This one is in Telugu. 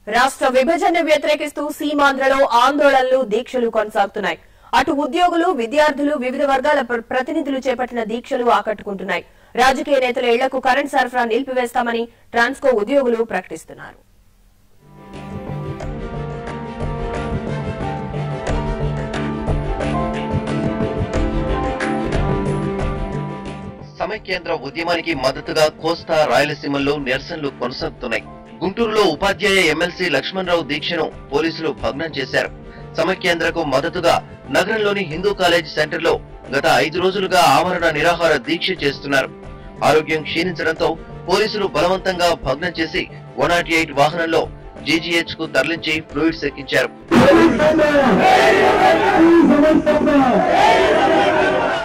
రాష్ట్ర విభజన వ్యతిరేకిస్తూ సీమాంధ్రలో ఆందోళనలు దీక్షలు కొనసాగుతున్నాయి అటు ఉద్యోగులు విద్యార్థులు వివిధ వర్గాల ప్ర- ప్రతినిధులు చేపట్టిన దీక్షలు ఆకట్టుకుంటున్నాయి రాజకీయ నేతల ఇళ్లకు కరెంట్ సరఫరా నిలిపివేస్తామని ట్రాన్స్కో ఉద్యోగులు ప్రకటిస్తున్నారు సమైక్యాంధ్ర ఉద్యమానికి మద్దతుగా కోస్తా రాయలసీమల్లో నిరసనలు కొనసాగుతున్నాయి గుంటూరులో ఉపాధ్యాయ ఎమ్మెల్సీ లక్ష్మణరావు దీక్షను పోలీసులు భగ్నం చేశారు సమైక్యాంధ్రకు మద్దతుగా నగరంలోని హిందూ కాలేజ్ సెంటర్లో గత ఐదు రోజులుగా ఆమరణ నిరాహార దీక్ష చేస్తున్నారు ఆరోగ్యం క్షీణించడంతో పోలీసులు బలవంతంగా భగ్నం చేసి వన్ నాట్ ఎయిట్ వాహనంలో జీజీహెచ్ కు తరలించి ఫ్లూయిడ్స్ ఎక్కించారు